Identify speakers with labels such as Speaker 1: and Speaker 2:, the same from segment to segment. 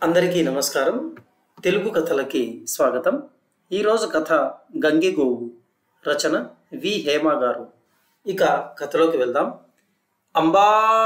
Speaker 1: అందరికీ నమస్కారం తెలుగు కథలకి స్వాగతం ఈరోజు కథ గంగిగోవు రచన వి హేమ గారు ఇక కథలోకి వెళ్దాం అంబా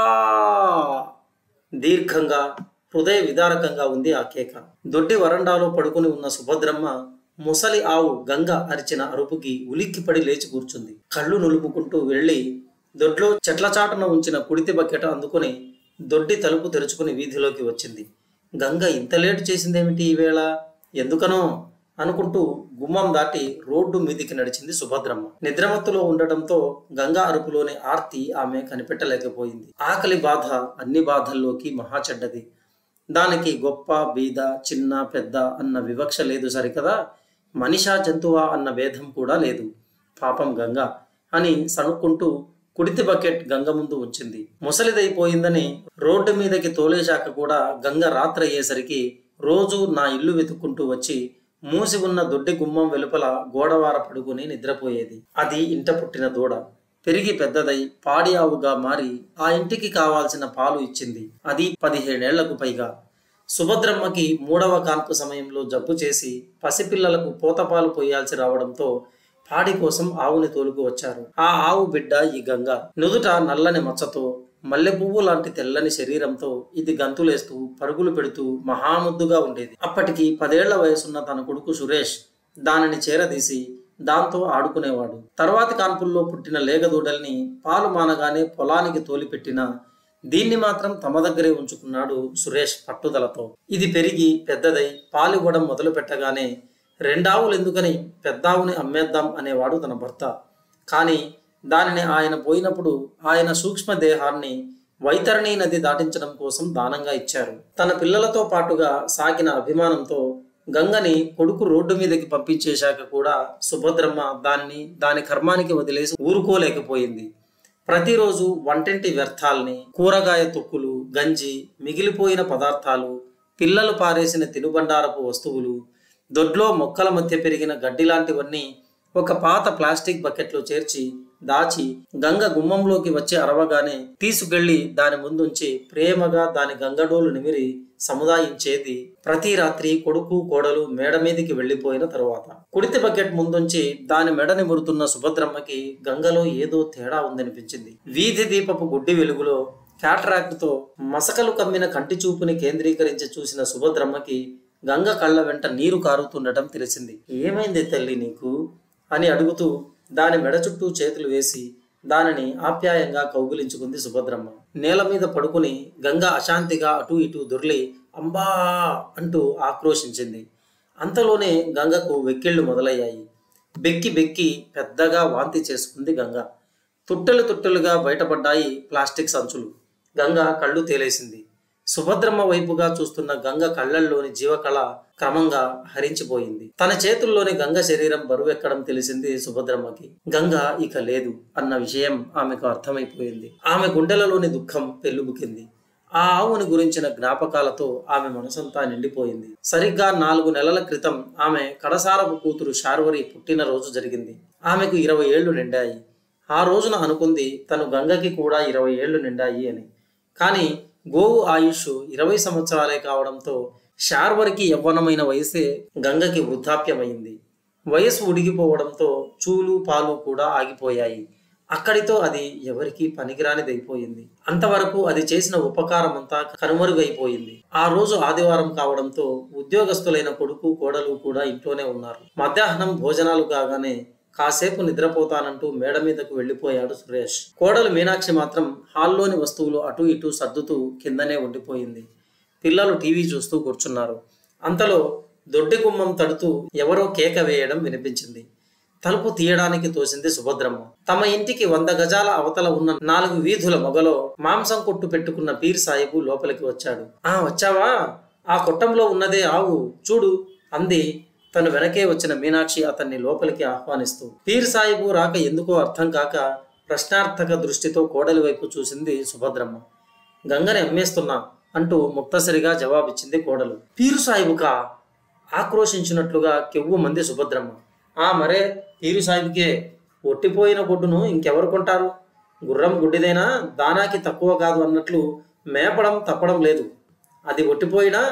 Speaker 1: దీర్ఘంగా హృదయ విదారకంగా ఉంది ఆ కేక దొడ్డి వరండాలో పడుకుని ఉన్న సుభద్రమ్మ ముసలి ఆవు గంగ అరిచిన అరుపుకి ఉలిక్కిపడి లేచి కూర్చుంది కళ్ళు నులుపుకుంటూ వెళ్ళి దొడ్లో చెట్ల చాటున ఉంచిన కుడితి బకెట అందుకుని దొడ్డి తలుపు తెరుచుకుని వీధిలోకి వచ్చింది గంగ ఇంత లేటు చేసిందేమిటి ఈవేళ ఎందుకనో అనుకుంటూ గుమ్మం దాటి రోడ్డు మీదికి నడిచింది సుభద్రమ్మ నిద్రమత్తులో ఉండటంతో గంగా అరుపులోని ఆర్తి ఆమె కనిపెట్టలేకపోయింది ఆకలి బాధ అన్ని బాధల్లోకి మహా చెడ్డది దానికి గొప్ప బీద చిన్న పెద్ద అన్న వివక్ష లేదు సరికదా మనిషా జంతువా అన్న భేదం కూడా లేదు పాపం గంగ అని సణుక్కుంటూ కుడితి బకెట్ గంగ ముందు ఉంచింది ముసలిదైపోయిందని రోడ్డు మీదకి తోలేశాక కూడా గంగ రాత్రి అయ్యేసరికి రోజు నా ఇల్లు వెతుక్కుంటూ వచ్చి మూసి ఉన్న దొడ్డి గుమ్మం వెలుపల గోడవార పడుకుని నిద్రపోయేది అది ఇంట పుట్టిన దూడ పెరిగి పెద్దదై పాడి ఆవుగా మారి ఆ ఇంటికి కావాల్సిన పాలు ఇచ్చింది అది పదిహేడేళ్లకు పైగా సుభద్రమ్మకి మూడవ కాన్పు సమయంలో జబ్బు చేసి పసిపిల్లలకు పోతపాలు పోయాల్సి రావడంతో పాడి కోసం ఆవుని తోలుకు వచ్చారు ఆ ఆవు బిడ్డ ఈ గంగ నుదుట నల్లని మచ్చతో మల్లె పువ్వు లాంటి తెల్లని శరీరంతో ఇది గంతులేస్తూ పరుగులు పెడుతూ మహాముద్దుగా ఉండేది అప్పటికి పదేళ్ల వయసున్న తన కొడుకు సురేష్ దానిని చేరదీసి దాంతో ఆడుకునేవాడు తర్వాతి కాన్పుల్లో పుట్టిన లేగదూడల్ని పాలు మానగానే పొలానికి తోలిపెట్టిన దీన్ని మాత్రం తమ దగ్గరే ఉంచుకున్నాడు సురేష్ పట్టుదలతో ఇది పెరిగి పెద్దదై పాలివ్వడం మొదలు పెట్టగానే రెండావులు ఎందుకని పెద్దావుని అమ్మేద్దాం అనేవాడు తన భర్త కానీ దానిని ఆయన పోయినప్పుడు ఆయన సూక్ష్మ దేహాన్ని వైతరణి నది దాటించడం కోసం దానంగా ఇచ్చారు తన పిల్లలతో పాటుగా సాగిన అభిమానంతో గంగని కొడుకు రోడ్డు మీదకి పంపించేశాక కూడా సుభద్రమ్మ దాన్ని దాని కర్మానికి వదిలేసి ఊరుకోలేకపోయింది ప్రతిరోజు వంటింటి వ్యర్థాల్ని కూరగాయ తొక్కులు గంజి మిగిలిపోయిన పదార్థాలు పిల్లలు పారేసిన తినుబండారపు వస్తువులు దొడ్లో మొక్కల మధ్య పెరిగిన గడ్డి లాంటివన్నీ ఒక పాత ప్లాస్టిక్ బకెట్లో చేర్చి దాచి గంగ గుమ్మంలోకి వచ్చి అరవగానే తీసుకెళ్లి దాని ముందుంచి ప్రేమగా దాని గంగడోలు నిమిరి సముదాయించేది ప్రతి రాత్రి కొడుకు కోడలు మేడ మీదికి వెళ్లిపోయిన తరువాత కుడితి బకెట్ ముందుంచి దాని మెడ నిమురుతున్న సుభద్రమ్మకి గంగలో ఏదో తేడా ఉందనిపించింది వీధి దీపపు గుడ్డి వెలుగులో క్యాటరాక్ట్తో మసకలు కమ్మిన కంటి చూపుని కేంద్రీకరించి చూసిన సుభద్రమ్మకి గంగ కళ్ళ వెంట నీరు కారుతుండటం తెలిసింది ఏమైంది తల్లి నీకు అని అడుగుతూ దాని మెడ చుట్టూ చేతులు వేసి దానిని ఆప్యాయంగా కౌగిలించుకుంది సుభద్రమ్మ నేల మీద పడుకుని గంగ అశాంతిగా అటూ ఇటూ దొర్లి అంబా అంటూ ఆక్రోశించింది అంతలోనే గంగకు వెక్కిళ్ళు మొదలయ్యాయి బెక్కి బెక్కి పెద్దగా వాంతి చేసుకుంది గంగ తుట్టెలు తుట్టెలుగా బయటపడ్డాయి ప్లాస్టిక్ సంచులు గంగ కళ్ళు తేలేసింది సుభద్రమ్మ వైపుగా చూస్తున్న గంగ కళ్ళల్లోని జీవకళ క్రమంగా హరించిపోయింది తన చేతుల్లోని గంగ శరీరం బరువెక్కడం తెలిసింది సుభద్రమ్మకి గంగ ఇక లేదు అన్న విషయం ఆమెకు అర్థమైపోయింది ఆమె గుండెలలోని దుఃఖం పెళ్ళుబుకింది ఆ ఆవుని గురించిన జ్ఞాపకాలతో ఆమె మనసంతా నిండిపోయింది సరిగ్గా నాలుగు నెలల క్రితం ఆమె కడసారపు కూతురు శార్వరి పుట్టినరోజు జరిగింది ఆమెకు ఇరవై ఏళ్లు నిండాయి ఆ రోజున అనుకుంది తను గంగకి కూడా ఇరవై ఏళ్లు నిండాయి అని కానీ గోవు ఆయుష్ ఇరవై సంవత్సరాలే కావడంతో శార్వరికి యవ్వనమైన వయసే గంగకి వృద్ధాప్యమైంది వయసు ఉడిగిపోవడంతో చూలు పాలు కూడా ఆగిపోయాయి అక్కడితో అది ఎవరికి పనికిరానిదైపోయింది అంతవరకు అది చేసిన ఉపకారం అంతా కనుమరుగైపోయింది ఆ రోజు ఆదివారం కావడంతో ఉద్యోగస్తులైన కొడుకు కోడలు కూడా ఇంట్లోనే ఉన్నారు మధ్యాహ్నం భోజనాలు కాగానే కాసేపు నిద్రపోతానంటూ మేడ మీదకు వెళ్లిపోయాడు సురేష్ కోడలు మీనాక్షి మాత్రం హాల్లోని వస్తువులు అటు ఇటు సర్దుతూ కిందనే ఉండిపోయింది పిల్లలు టీవీ చూస్తూ కూర్చున్నారు అంతలో దొడ్డి గుమ్మం తడుతూ ఎవరో కేక వేయడం వినిపించింది తలుపు తీయడానికి తోసింది సుభద్రమ్మ తమ ఇంటికి వంద గజాల అవతల ఉన్న నాలుగు వీధుల మొగలో మాంసం కొట్టు పెట్టుకున్న పీర్ సాహిబు లోపలికి వచ్చాడు ఆ వచ్చావా ఆ కొట్టంలో ఉన్నదే ఆవు చూడు అంది తను వెనకే వచ్చిన మీనాక్షి అతన్ని లోపలికి ఆహ్వానిస్తూ పీర్ సాహిబు రాక ఎందుకో అర్థం కాక ప్రశ్నార్థక దృష్టితో కోడలి వైపు చూసింది సుభద్రమ్మ గంగని అమ్మేస్తున్నా అంటూ ముక్తసరిగా జవాబిచ్చింది కోడలు పీరు సాహిబుకా ఆక్రోశించినట్లుగా కెవ్వు మంది సుభద్రమ్మ ఆ మరే పీరు సాహిబుకే ఒట్టిపోయిన గుడ్డును ఇంకెవరు కొంటారు గుర్రం గుడ్డిదైనా దానాకి తక్కువ కాదు అన్నట్లు మేపడం తప్పడం లేదు అది ఒట్టిపోయినా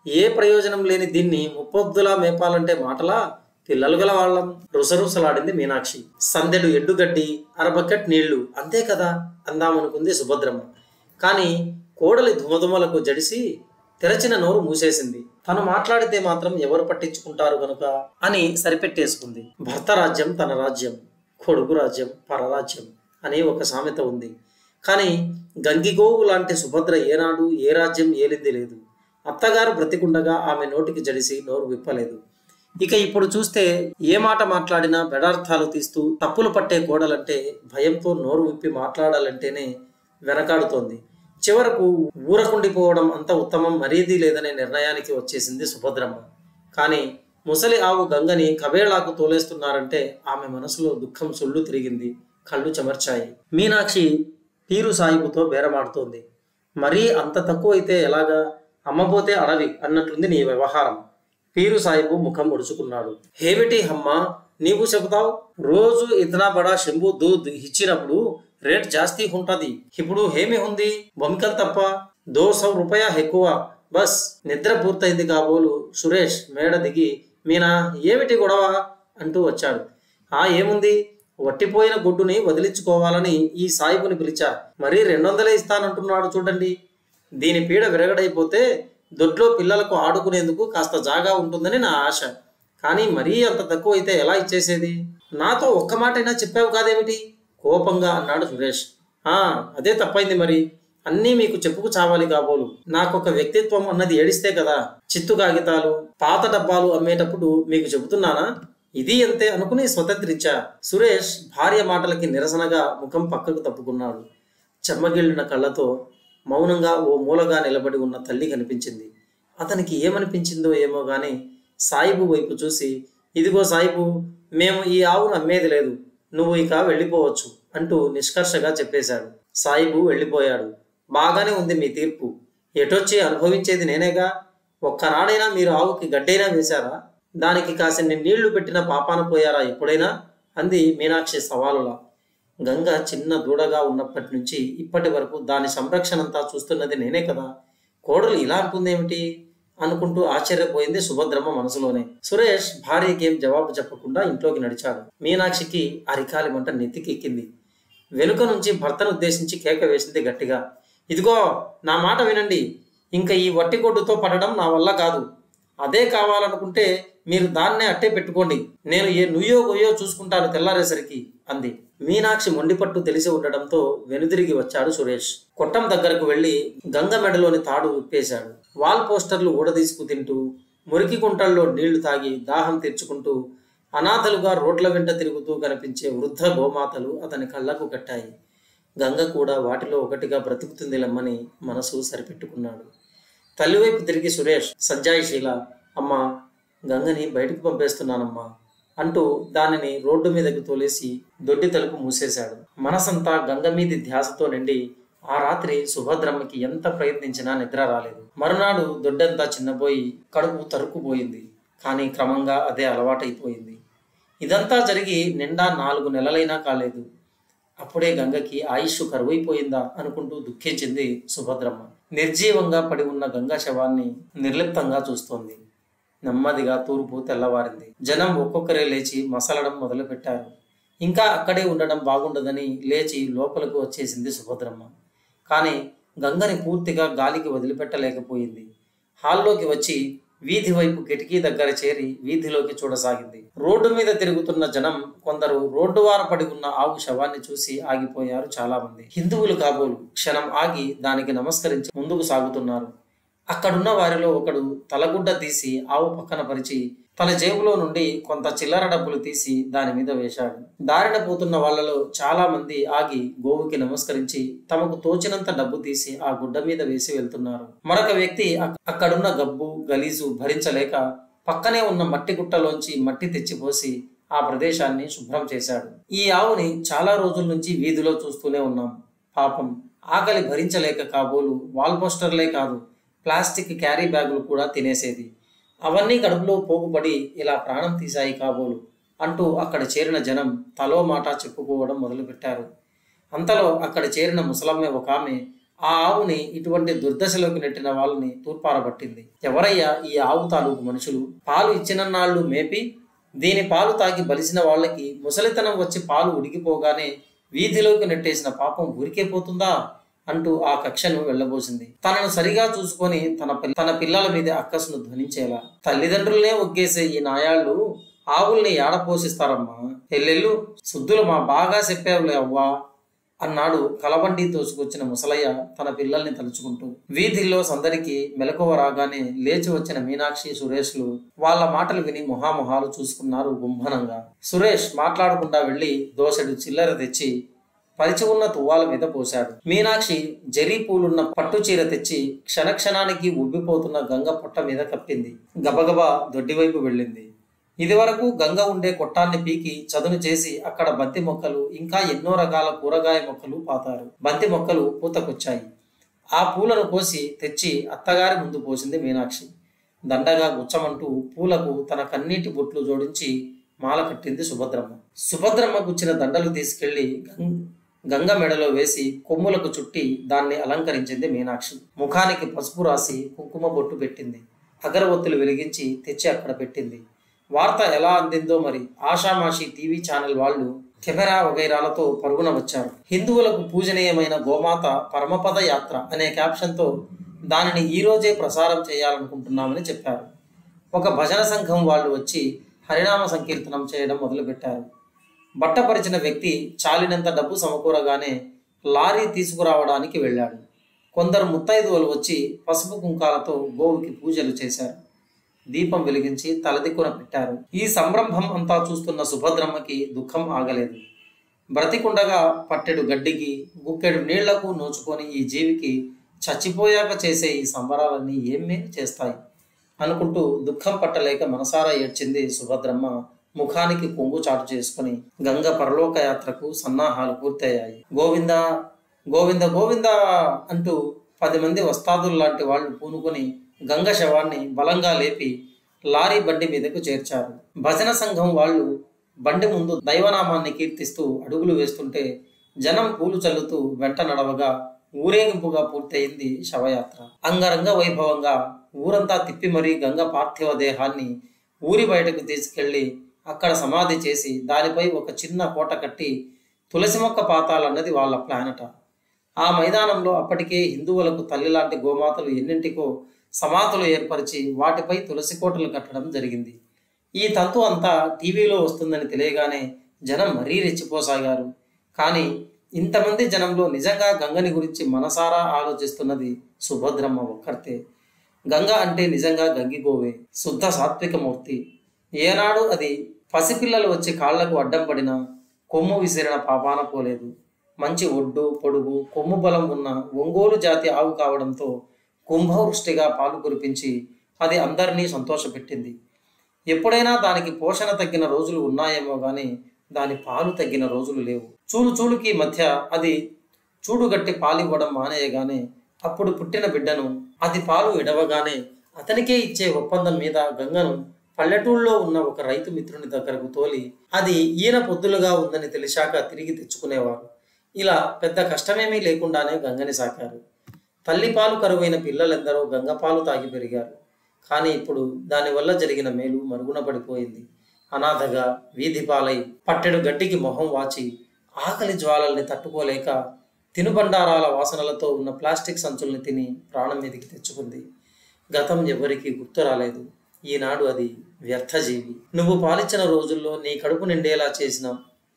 Speaker 1: ఏ ప్రయోజనం లేని దీన్ని ముప్పొద్దులా మేపాలంటే మాటలా పిల్లలు గల వాళ్ళం రుసరుసలాడింది మీనాక్షి సందెడు ఎడ్డుగడ్డి అరబకెట్ నీళ్లు అంతే కదా అందామనుకుంది సుభద్రమ్మ కానీ కోడలి దుమదుమలకు జడిసి తెరచిన నోరు మూసేసింది తను మాట్లాడితే మాత్రం ఎవరు పట్టించుకుంటారు కనుక అని సరిపెట్టేసుకుంది భర్త రాజ్యం తన రాజ్యం కొడుకు రాజ్యం పరరాజ్యం అని ఒక సామెత ఉంది కానీ గంగిగోవు లాంటి సుభద్ర ఏనాడు ఏ రాజ్యం ఏలింది లేదు అత్తగారు బ్రతికుండగా ఆమె నోటికి జడిసి నోరు విప్పలేదు ఇక ఇప్పుడు చూస్తే ఏ మాట మాట్లాడినా బెడార్థాలు తీస్తూ తప్పులు పట్టే కోడలంటే భయంతో నోరు విప్పి మాట్లాడాలంటేనే వెనకాడుతోంది చివరకు ఊరకుండిపోవడం అంత ఉత్తమం మరీది లేదనే నిర్ణయానికి వచ్చేసింది సుభద్రమ్మ కానీ ముసలి ఆవు గంగని కబేళాకు తోలేస్తున్నారంటే ఆమె మనసులో దుఃఖం సొల్లు తిరిగింది కళ్ళు చెమర్చాయి మీనాక్షి పీరు సాయిబుతో బేరమాడుతోంది మరీ అంత తక్కువ అయితే ఎలాగా అమ్మపోతే అడవి అన్నట్లుంది నీ వ్యవహారం పీరు సాయిబు ముఖం ముడుచుకున్నాడు ఏమిటి అమ్మా నీవు చెబుతావు రోజు ఇతనా బడా శంభు దూద్ ఇచ్చినప్పుడు రేట్ జాస్తి ఉంటది ఇప్పుడు ఏమి ఉంది బొమికల్ తప్ప దో సౌ రూపాయ ఎక్కువ బస్ నిద్ర పూర్తయింది కాబోలు సురేష్ మేడ దిగి మీనా ఏమిటి గొడవ అంటూ వచ్చాడు ఆ ఏముంది వట్టిపోయిన గుడ్డుని వదిలించుకోవాలని ఈ సాయిబుని పిలిచా మరీ రెండు వందలే ఇస్తానంటున్నాడు చూడండి దీని పీడ విరగడైపోతే దొడ్లో పిల్లలకు ఆడుకునేందుకు కాస్త జాగా ఉంటుందని నా ఆశ కానీ మరీ అంత తక్కువ అయితే ఎలా ఇచ్చేసేది నాతో ఒక్క మాటైనా చెప్పావు కాదేమిటి కోపంగా అన్నాడు సురేష్ ఆ అదే తప్పైంది మరి అన్నీ మీకు చెప్పుకు చావాలి కాబోలు నాకొక వ్యక్తిత్వం అన్నది ఏడిస్తే కదా చిత్తు కాగితాలు పాత డబ్బాలు అమ్మేటప్పుడు మీకు చెబుతున్నానా ఇది అంతే అనుకుని స్వతంత్రించా సురేష్ భార్య మాటలకి నిరసనగా ముఖం పక్కకు తప్పుకున్నాడు చెమ్మగిల్లిన కళ్ళతో మౌనంగా ఓ మూలగా నిలబడి ఉన్న తల్లి కనిపించింది అతనికి ఏమనిపించిందో ఏమో గాని సాయిబు వైపు చూసి ఇదిగో సాయిబు మేము ఈ ఆవును అమ్మేది లేదు నువ్వు ఇక వెళ్ళిపోవచ్చు అంటూ నిష్కర్షగా చెప్పేశాడు సాయిబు వెళ్ళిపోయాడు బాగానే ఉంది మీ తీర్పు ఎటొచ్చి అనుభవించేది నేనేగా ఒక్కనాడైనా మీరు ఆవుకి గడ్డైనా వేశారా దానికి కాసిన్ని నీళ్లు పెట్టిన పాపాన పోయారా ఎప్పుడైనా అంది మీనాక్షి సవాలులా గంగ చిన్న దూడగా ఉన్నప్పటి నుంచి ఇప్పటి వరకు దాని సంరక్షణంతా చూస్తున్నది నేనే కదా కోడలు ఇలా అంటుందేమిటి అనుకుంటూ ఆశ్చర్యపోయింది సుభద్రమ్మ మనసులోనే సురేష్ భార్యకి ఏం జవాబు చెప్పకుండా ఇంట్లోకి నడిచాడు మీనాక్షికి అరికాలి మంట నెత్తికి ఎక్కింది వెనుక నుంచి భర్తను ఉద్దేశించి కేక వేసింది గట్టిగా ఇదిగో నా మాట వినండి ఇంకా ఈ వట్టిగొడ్డుతో పడడం నా వల్ల కాదు అదే కావాలనుకుంటే మీరు దాన్నే అట్టే పెట్టుకోండి నేను ఏ నుయ్యో గొయ్యో చూసుకుంటాను తెల్లారేసరికి అంది మీనాక్షి మొండిపట్టు తెలిసి ఉండడంతో వెనుదిరిగి వచ్చాడు సురేష్ కొట్టం దగ్గరకు వెళ్లి గంగ మెడలోని తాడు విప్పేశాడు వాల్ పోస్టర్లు ఊడదీసుకు తింటూ మురికి గుంటల్లో నీళ్లు తాగి దాహం తెచ్చుకుంటూ అనాథలుగా రోడ్ల వెంట తిరుగుతూ కనిపించే వృద్ధ గోమాతలు అతని కళ్ళకు కట్టాయి గంగ కూడా వాటిలో ఒకటిగా బ్రతుకుతుంది లమ్మని మనసు సరిపెట్టుకున్నాడు తల్లివైపు తిరిగి సురేష్ సంజాయిశీల అమ్మా గంగని బయటకు పంపేస్తున్నానమ్మా అంటూ దానిని రోడ్డు మీదకి తోలేసి దొడ్డి తలుపు మూసేశాడు మనసంతా గంగ మీది ధ్యాసతో నిండి ఆ రాత్రి సుభద్రమ్మకి ఎంత ప్రయత్నించినా నిద్ర రాలేదు మరునాడు దొడ్డంతా చిన్నపోయి కడుపు తరుక్కుపోయింది కానీ క్రమంగా అదే అలవాటైపోయింది ఇదంతా జరిగి నిండా నాలుగు నెలలైనా కాలేదు అప్పుడే గంగకి ఆయుష్ కరువైపోయిందా అనుకుంటూ దుఃఖించింది సుభద్రమ్మ నిర్జీవంగా పడి ఉన్న గంగా శవాన్ని నిర్లిప్తంగా చూస్తోంది నెమ్మదిగా తూర్పు తెల్లవారింది జనం ఒక్కొక్కరే లేచి మసలడం మొదలుపెట్టారు ఇంకా అక్కడే ఉండడం బాగుండదని లేచి లోపలకు వచ్చేసింది సుభద్రమ్మ కానీ గంగని పూర్తిగా గాలికి వదిలిపెట్టలేకపోయింది హాల్లోకి వచ్చి వీధి వైపు కిటికీ దగ్గర చేరి వీధిలోకి చూడసాగింది రోడ్డు మీద తిరుగుతున్న జనం కొందరు రోడ్డు వార పడి ఉన్న ఆవు శవాన్ని చూసి ఆగిపోయారు చాలా మంది హిందువులు కాబోలు క్షణం ఆగి దానికి నమస్కరించి ముందుకు సాగుతున్నారు అక్కడున్న వారిలో ఒకడు తలగుడ్డ తీసి ఆవు పక్కన పరిచి తన జేబులో నుండి కొంత చిల్లర డబ్బులు తీసి దాని మీద వేశాడు దారిన పోతున్న వాళ్ళలో చాలా మంది ఆగి గోవుకి నమస్కరించి తమకు తోచినంత డబ్బు తీసి ఆ గుడ్డ మీద వేసి వెళ్తున్నారు మరొక వ్యక్తి అక్- అక్కడున్న గబ్బు గలీజు భరించలేక పక్కనే ఉన్న మట్టి గుట్టలోంచి మట్టి తెచ్చిపోసి ఆ ప్రదేశాన్ని శుభ్రం చేశాడు ఈ ఆవుని చాలా రోజుల నుంచి వీధిలో చూస్తూనే ఉన్నాం పాపం ఆకలి భరించలేక కాబోలు వాల్ పోస్టర్లే కాదు ప్లాస్టిక్ క్యారీ బ్యాగులు కూడా తినేసేది అవన్నీ కడుపులో పోగుపడి ఇలా ప్రాణం తీశాయి కాబోలు అంటూ అక్కడ చేరిన జనం తలో మాట చెప్పుకోవడం మొదలుపెట్టారు అంతలో అక్కడ చేరిన ముసలమ్మ ఒక ఆమె ఆ ఆవుని ఇటువంటి దుర్దశలోకి నెట్టిన వాళ్ళని తూర్పారబట్టింది ఎవరయ్యా ఈ ఆవు తాలూకు మనుషులు పాలు ఇచ్చినన్నాళ్ళు మేపి దీని పాలు తాగి బలిసిన వాళ్ళకి ముసలితనం వచ్చి పాలు ఉడికిపోగానే వీధిలోకి నెట్టేసిన పాపం ఊరికే పోతుందా అంటూ ఆ కక్షను వెళ్ళబోసింది తనను సరిగా చూసుకొని తన పిల్ల- తన పిల్లల మీద అక్కసును ధ్వనించేలా తల్లిదండ్రులనే ఒగ్గేసే ఈ నాయాళ్ళు ఆవుల్ని ఏడ పోషిస్తారమ్మా ఎల్లెళ్ళు శుద్ధులు మా బాగా చెప్పావులే అవ్వా అన్నాడు కలబండి తోసుకొచ్చిన ముసలయ్య తన పిల్లల్ని తలుచుకుంటూ వీధిల్లో సందడికి మెలకువ రాగానే లేచి వచ్చిన మీనాక్షి సురేష్లు వాళ్ళ మాటలు విని మొహామొహాలు చూసుకున్నారు గుంభనంగా సురేష్ మాట్లాడకుండా వెళ్లి దోసెడు చిల్లర తెచ్చి పరిచి ఉన్న తువ్వాల మీద పోశాడు మీనాక్షి జరీ పూలున్న పట్టు చీర తెచ్చి క్షణక్షణానికి ఉబ్బిపోతున్న గంగ పొట్ట మీద కప్పింది గబగబా దొడ్డివైపు వెళ్ళింది ఇదివరకు గంగ ఉండే కొట్టాన్ని పీకి చదును చేసి అక్కడ బంతి మొక్కలు ఇంకా ఎన్నో రకాల కూరగాయ మొక్కలు పాతారు బంతి మొక్కలు పూతకొచ్చాయి ఆ పూలను కోసి తెచ్చి అత్తగారి ముందు పోసింది మీనాక్షి దండగా గుచ్చమంటూ పూలకు తన కన్నీటి బొట్లు జోడించి మాల కట్టింది సుభద్రమ్మ సుభద్రమ్మ గుచ్చిన దండలు తీసుకెళ్లి గం- గంగ మెడలో వేసి కొమ్ములకు చుట్టి దాన్ని అలంకరించింది మీనాక్షి ముఖానికి పసుపు రాసి కుంకుమ బొట్టు పెట్టింది అగరవత్తులు వెలిగించి తెచ్చి అక్కడ పెట్టింది వార్త ఎలా అందిందో మరి ఆషామాషి టీవీ ఛానల్ వాళ్ళు కెమెరా వగైరాలతో పరుగున వచ్చారు హిందువులకు పూజనీయమైన గోమాత పరమపద యాత్ర అనే క్యాప్షన్తో దానిని ఈ రోజే ప్రసారం చేయాలనుకుంటున్నామని చెప్పారు ఒక భజన సంఘం వాళ్ళు వచ్చి హరినామ సంకీర్తనం చేయడం మొదలుపెట్టారు బట్టపరిచిన వ్యక్తి చాలినంత డబ్బు సమకూరగానే లారీ తీసుకురావడానికి వెళ్ళాడు కొందరు ముత్తైదువులు వచ్చి పసుపు కుంకాలతో గోవుకి పూజలు చేశారు దీపం వెలిగించి తలదిక్కున పెట్టారు ఈ సంరంభం అంతా చూస్తున్న సుభద్రమ్మకి దుఃఖం ఆగలేదు బ్రతికుండగా పట్టెడు గడ్డికి గుక్కెడు నీళ్లకు నోచుకొని ఈ జీవికి చచ్చిపోయాక చేసే ఈ సంబరాలన్నీ ఏం మేలు చేస్తాయి అనుకుంటూ దుఃఖం పట్టలేక మనసారా ఏడ్చింది సుభద్రమ్మ ముఖానికి కొంగు చాటు చేసుకుని గంగ పరలోక యాత్రకు సన్నాహాలు పూర్తయ్యాయి గోవింద గోవింద గోవింద అంటూ పది మంది వస్తాదులు లాంటి వాళ్ళు పూనుకొని గంగ శవాన్ని బలంగా లేపి లారీ బండి మీదకు చేర్చారు భజన సంఘం వాళ్ళు బండి ముందు దైవనామాన్ని కీర్తిస్తూ అడుగులు వేస్తుంటే జనం పూలు చల్లుతూ వెంట నడవగా ఊరేగింపుగా పూర్తయింది శవయాత్ర అంగరంగ వైభవంగా ఊరంతా తిప్పి మరీ గంగ పార్థివ దేహాన్ని ఊరి బయటకు తీసుకెళ్లి అక్కడ సమాధి చేసి దానిపై ఒక చిన్న కోట కట్టి తులసి మొక్క పాతాలన్నది వాళ్ళ ప్లానట ఆ మైదానంలో అప్పటికే హిందువులకు తల్లి లాంటి గోమాతలు ఎన్నింటికో సమాధులు ఏర్పరిచి వాటిపై తులసి కోటలు కట్టడం జరిగింది ఈ తంతు అంతా టీవీలో వస్తుందని తెలియగానే జనం మరీ రెచ్చిపోసాగారు కానీ ఇంతమంది జనంలో నిజంగా గంగని గురించి మనసారా ఆలోచిస్తున్నది సుభద్రమ్మ ఒక్కర్తే గంగ అంటే నిజంగా గంగిగోవే శుద్ధ సాత్వికమూర్తి ఏనాడు అది పసిపిల్లలు వచ్చి కాళ్లకు అడ్డం పడిన కొమ్ము విసిరిన పాపాన పోలేదు మంచి ఒడ్డు పొడుగు కొమ్ము బలం ఉన్న ఒంగోలు జాతి ఆవు కావడంతో కుంభవృష్టిగా పాలు కురిపించి అది అందరినీ సంతోషపెట్టింది ఎప్పుడైనా దానికి పోషణ తగ్గిన రోజులు ఉన్నాయేమో కానీ దాని పాలు తగ్గిన రోజులు లేవు చూలు చూలుకి మధ్య అది చూడుగట్టి పాలివ్వడం మానేయగానే అప్పుడు పుట్టిన బిడ్డను అది పాలు ఇడవగానే అతనికే ఇచ్చే ఒప్పందం మీద గంగను పల్లెటూళ్ళలో ఉన్న ఒక రైతు మిత్రుని దగ్గరకు తోలి అది ఈయన పొద్దులుగా ఉందని తెలిసాక తిరిగి తెచ్చుకునేవారు ఇలా పెద్ద కష్టమేమీ లేకుండానే గంగని సాకారు తల్లిపాలు కరువైన పిల్లలెందరో గంగపాలు తాగి పెరిగారు కానీ ఇప్పుడు దానివల్ల జరిగిన మేలు మరుగున పడిపోయింది అనాథగా వీధి పాలై పట్టెడు గడ్డికి మొహం వాచి ఆకలి జ్వాలల్ని తట్టుకోలేక తినుబండారాల వాసనలతో ఉన్న ప్లాస్టిక్ సంచుల్ని తిని ప్రాణం మీదకి తెచ్చుకుంది గతం ఎవరికి గుర్తు రాలేదు ఈనాడు అది వ్యర్థజీవి నువ్వు పాలించిన రోజుల్లో నీ కడుపు నిండేలా చేసిన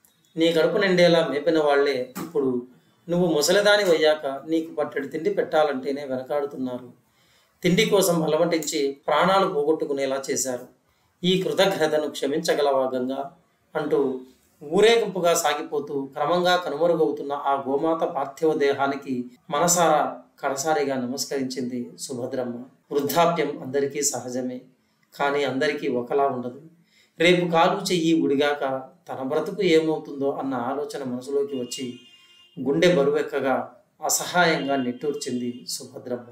Speaker 1: నీ కడుపు నిండేలా మేపిన వాళ్లే ఇప్పుడు నువ్వు ముసలిదాని అయ్యాక నీకు పట్టెడు తిండి పెట్టాలంటేనే వెనకాడుతున్నారు తిండి కోసం అలమటించి ప్రాణాలు పోగొట్టుకునేలా చేశారు ఈ కృతజ్ఞతను క్షమించగలవా గంగా అంటూ ఊరేగింపుగా సాగిపోతూ క్రమంగా కనుమరుగవుతున్న ఆ గోమాత పార్థివ దేహానికి మనసారా కడసారిగా నమస్కరించింది సుభద్రమ్మ వృద్ధాప్యం అందరికీ సహజమే కానీ అందరికీ ఒకలా ఉండదు రేపు కాలు చెయ్యి ఉడిగాక తన బ్రతుకు ఏమవుతుందో అన్న ఆలోచన మనసులోకి వచ్చి గుండె బరువెక్కగా అసహాయంగా నిట్టూర్చింది సుభద్రమ్మ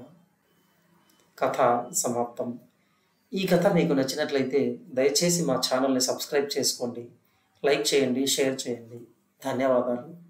Speaker 1: కథ సమాప్తం ఈ కథ మీకు నచ్చినట్లయితే దయచేసి మా ఛానల్ని సబ్స్క్రైబ్ చేసుకోండి లైక్ చేయండి షేర్ చేయండి ధన్యవాదాలు